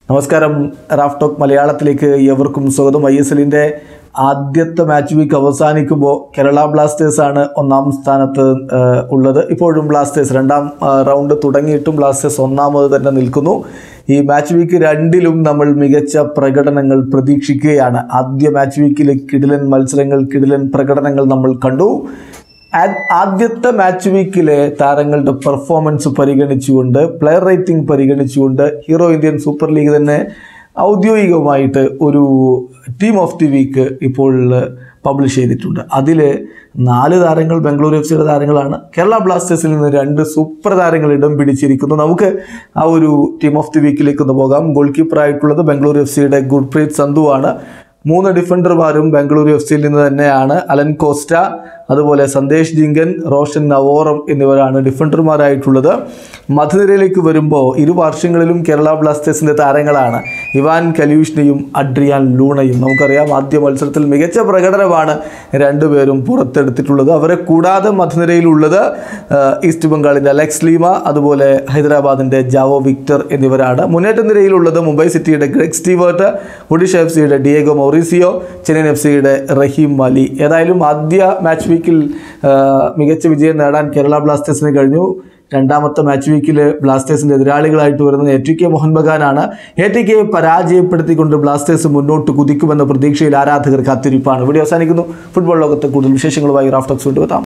നമസ്കാരം Raf talk മലയാളത്തിലേക്ക് ഏവർക്കും സ്വാഗതം ഐ എസ് എല്ലിൻ്റെ ആദ്യത്തെ മാച്ച് വീക്ക് അവസാനിക്കുമ്പോൾ കേരള ബ്ലാസ്റ്റേഴ്സ് ആണ് ഒന്നാം സ്ഥാനത്ത് ആ, ഉള്ളത് ഇപ്പോഴും ബ്ലാസ്റ്റേഴ്സ് രണ്ടാം ആ, റൗണ്ട് തുടങ്ങിയിട്ടും ബ്ലാസ്റ്റേഴ്സ് ഒന്നാമത് തന്നെ നിൽക്കുന്നു ഈ മാച്ച് വീക്ക് രണ്ടിലും നമ്മൾ മികച്ച പ്രകടനങ്ങൾ പ്രതീക്ഷിക്കുകയാണ് ആദ്യ മാച്ച് വീക്കിലെ കിടിലൻ മത്സരങ്ങൾ കിടിലൻ പ്രകടനങ്ങൾ നമ്മൾ കണ്ടു ആ- ആദ്യത്തെ മാച്ച് വീക്കിലെ താരങ്ങളുടെ പെർഫോമൻസ് പരിഗണിച്ചുകൊണ്ട് പ്ലെയർ റേറ്റിംഗ് പരിഗണിച്ചുകൊണ്ട് ഹീറോ ഇന്ത്യൻ സൂപ്പർ ലീഗ് തന്നെ ഔദ്യോഗികമായിട്ട് ഒരു ടീം ഓഫ് ദി വീക്ക് ഇപ്പോൾ പബ്ലിഷ് ചെയ്തിട്ടുണ്ട് അതിൽ നാല് താരങ്ങൾ ബംഗളൂരു എഫ് സിയുടെ താരങ്ങളാണ് കേരള ബ്ലാസ്റ്റേഴ്സിൽ നിന്ന് രണ്ട് സൂപ്പർ താരങ്ങൾ ഇടം പിടിച്ചിരിക്കുന്നു നമുക്ക് ആ ഒരു ടീം ഓഫ് ദി വീക്കിലേക്ക് ഒന്ന് പോകാം ഗോൾ കീപ്പറായിട്ടുള്ളത് ബംഗളൂരു എഫ് സിയുടെ ഗുർപ്രീത് സന്ധു ആണ് മൂന്ന് ഡിഫൻഡർമാരും ബംഗളൂരു എഫ് സിയിൽ നിന്ന് തന്നെയാണ് അലൻ കോസ്റ്റ അതുപോലെ സന്ദേശ് ജിങ്കൻ റോഷൻ നവോറം എന്നിവരാണ് ഡിഫൻഡർമാരായിട്ടുള്ളത് മധുനിരയിലേക്ക് വരുമ്പോൾ ഇരു വർഷങ്ങളിലും കേരള ബ്ലാസ്റ്റേഴ്സിൻ്റെ താരങ്ങളാണ് ഇവാൻ കലൂഷ്ണയും അഡ്രിയാൻ ലൂണയും നമുക്കറിയാം ആദ്യ മത്സരത്തിൽ മികച്ച പ്രകടനമാണ് രണ്ടുപേരും പുറത്തെടുത്തിട്ടുള്ളത് അവരെ കൂടാതെ മധുനിരയിലുള്ളത് ആ, ഈസ്റ്റ് ബംഗാളിൻ്റെ അലക്സ് ലീമ അതുപോലെ ഹൈദരാബാദിൻ്റെ ജാവോ വിക്ടർ എന്നിവരാണ് മുന്നേറ്റ നിരയിലുള്ളത് മുംബൈ സിറ്റിയുടെ ഗ്രെഗ് സ്റ്റീവേർട്ട് ഒഡീഷ എഫ് സിയുടെ ഡിയേഗോ മൗറീസിയോ ചെന്നൈയിൻ എഫ് സിയുടെ റഹീം അലി ഏതായാലും ആദ്യ മാച്ച് വീക്കിൽ ആ, മികച്ച വിജയം നേടാൻ കേരള ബ്ലാസ്റ്റേഴ്സിന് കഴിഞ്ഞു രണ്ടാമത്തെ മാച്ച് വീക്കിൽ ബ്ലാസ്റ്റേഴ്സിന്റെ എതിരാളികളായിട്ട് വരുന്നത് എ ടി കെ മോഹൻ ബഗാനാണ് എ ടി കെയെ പരാജയപ്പെടുത്തിക്കൊണ്ട് ബ്ലാസ്റ്റേഴ്സ് മുന്നോട്ട് കുതിക്കുമെന്ന പ്രതീക്ഷയിൽ ആരാധകർ കാത്തിരിപ്പാണ് വീഡിയോ അവസാനിക്കുന്നു ഫുട്ബോൾ ലോകത്തെ കൂടുതൽ വിശേഷങ്ങളുമായി റാഫ്റ്റോക്സ് കൊണ്ടുവെത്താം